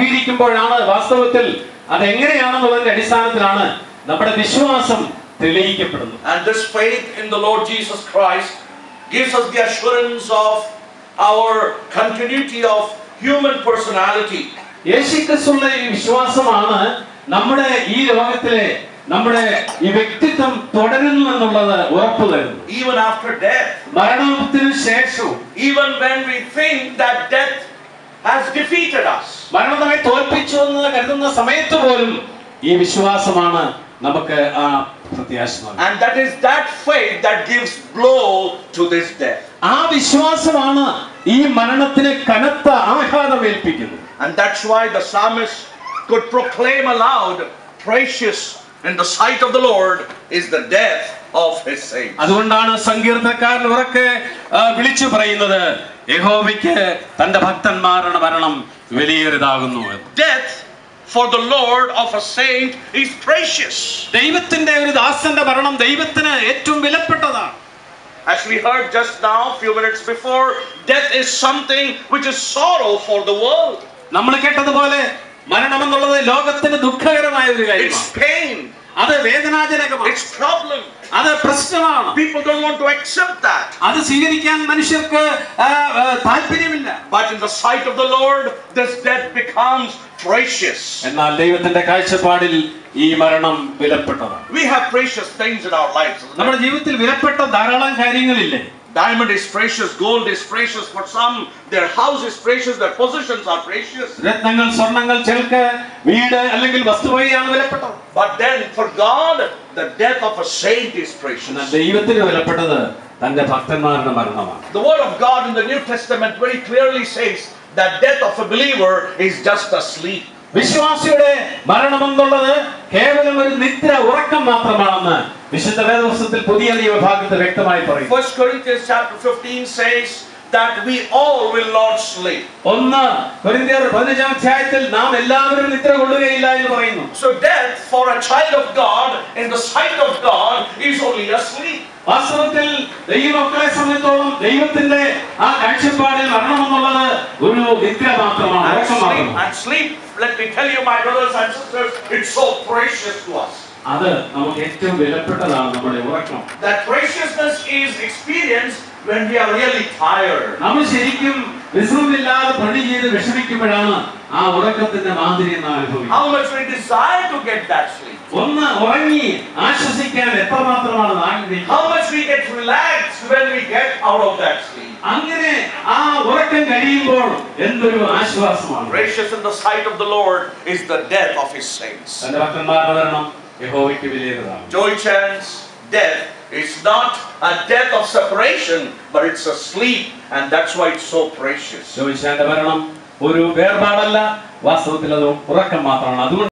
അഭിമുഖീകരിക്കുമ്പോഴാണ് വാസ്തവത്തിൽ അതെങ്ങനെയാണെന്നുള്ളതിന്റെ അടിസ്ഥാനത്തിലാണ് നമ്മുടെ വിശ്വാസം തെളിയിക്കപ്പെടുന്നത് And this faith in the Lord Jesus Christ gives us the assurance of our continuity of human personality. യേശുക്രിസ്തുള്ള ഈ വിശ്വാസമാണ് നമ്മുടെ ഈ ലോകത്തിലെ നമ്മുടെ ഈ വ്യക്തിത്വം തുടരുന്നു എന്നുള്ളത് ഉറപ്പു തരുന്നു Even after death, മരണത്തിന് ശേഷവും even when we think that death has defeated us. മരണം നമ്മെ തോൽപ്പിച്ചു എന്ന് കരുതുന്ന സമയത്ത് പോലും ഈ വിശ്വാസമാണ് നമുക്ക് ആ പ്രത്യാശ നൽകുന്നത്. And that is that faith that gives blow to this death. ആ വിശ്വാസമാണ് ഈ മരണത്തിന് കനത്ത ആഘാതം ഏൽപ്പിക്കുന്നത് And that's why the psalmist could proclaim aloud, precious in the sight of the Lord is the death of his saints. അതുകൊണ്ടാണ് സങ്കീർത്തക്കാരൻ ഉറക്കെ ആ, വിളിച്ചു പറയുന്നത് യഹോവയ്ക്ക് തന്റെ ഭക്തന്മാരുടെ മരണം വിലയേറിയതാകുന്നു എന്ന് Death for the Lord of a saint is precious. ദൈവത്തിന്റെ ഒരു ദാസന്റെ മരണം ദൈവത്തിന് ഏറ്റവും വിലപ്പെട്ടതാണ് As we heard just now, a few minutes before, death is something which is sorrow for the world. നമ്മൾ കേട്ടതുപോലെ മരണം എന്നുള്ളത് ലോകത്തിന് ദുഃഖകരമായ ഒരു കാര്യമാണ് It's pain, അത് വേദനാജനകമാണ് it's problem. അത് പ്രശ്നമാണ് People don't want to accept that. അത് സ്വീകരിക്കാൻ മനുഷ്യർക്ക് ആ, ആ, താല്പര്യമില്ല But in the sight of the Lord, this death becomes precious. എന്നാൽ ദൈവത്തിന്റെ കാഴ്ചപ്പാടിൽ ഈ മരണം വിലപ്പെട്ടതാണ് We have precious things in our lives. isn't it? നമ്മുടെ ജീവിതത്തിൽ വിലപ്പെട്ട ധാരാളം കാര്യങ്ങളില്ലേ Diamond is precious, gold is precious for some, their house is precious, their possessions are precious. രത്നങ്ങൾ സ്വർണങ്ങൾ ചെൽക്ക് വീട് അല്ലെങ്കിൽ വസ്തുവകയാണ് വിലപ്പെട്ടത് But then for God, the death of a saint is precious. എന്നാൽ ദൈവത്തിന് വിലപ്പെട്ടത് തന്റെ ഭക്തന്മാരുടെ മരണമാണ് The word of God in the New Testament very clearly says that death of a believer is just a sleep. വിശ്വാസിയുടെ മരണമെന്നുള്ളത് കേവലം ഒരു നിദ്ര ഉറക്കം മാത്രമാണെന്ന് വിശുദ്ധ വേദപുസ്തകത്തിൽ പുതിയ നിയമഭാഗത്ത് വ്യക്തമായി പറയും First Corinthians chapter 15 says that we all will not sleep. ഒന്ന് കൊരിന്ത്യർ പതിനഞ്ചാം അധ്യായത്തിൽ നാം എല്ലാവരും നിദ്ര കൊള്ളുകയില്ല എന്ന് പറയുന്നു So death for a child of God in the sight of God is only a sleep. വാസ്തവത്തിൽ ദൈവമക്കളെ സംബന്ധിച്ചോളം ദൈവത്തിന്റെ ആ കാഴ്ചപ്പാടിൽ മരണമെന്നുള്ളത് ഒരു നിദ്ര മാത്രമാണ് And ഉറക്കം sleep, മാത്രമാണ് and sleep, let me tell you, my brothers and sisters, it's so precious to us. അത് നമുക്ക് ഏറ്റവും വിലപ്പെട്ടതാണ് നമ്മുടെ ഉറക്കം That preciousness is experienced when we are really tired. നമ്മൾ ശരിക്കും വിശ്രമമില്ലാതെ പണി ചെയ്ത് വിഷമിക്കുമ്പോഴാണ് ആ ഉറക്കത്തിന്റെ മാതിരി നാം അനുഭവിക്കുന്നത് How much we desire to get that sleep. ഒന്ന് ഉറങ്ങി ആശ്വസിക്കാൻ എത്രമാത്രമാണ് നാം ആഗ്രഹിക്കുന്നത്. How much we get relaxed when we get out of that sleep. അങ്ങനെ ആ ഉറക്കം കഴിയുമ്പോൾ എന്തൊരു ആശ്വാസമാണ് Precious in the sight of the Lord is the death of his saints. തന്റെ ഭക്തന്മാരുടെ മരണം യഹോവയ്ക്ക് വിലയേറതാണ് Joy Chan's death is not a death of separation, but it's a sleep, and that's why it's so precious. ചോദിച്ചാന്റെ മരണം ഒരു വേർപാടല്ല വാസ്തവത്തിൽ അത് ഉറക്കം മാത്രമാണ് അതുകൊണ്ട്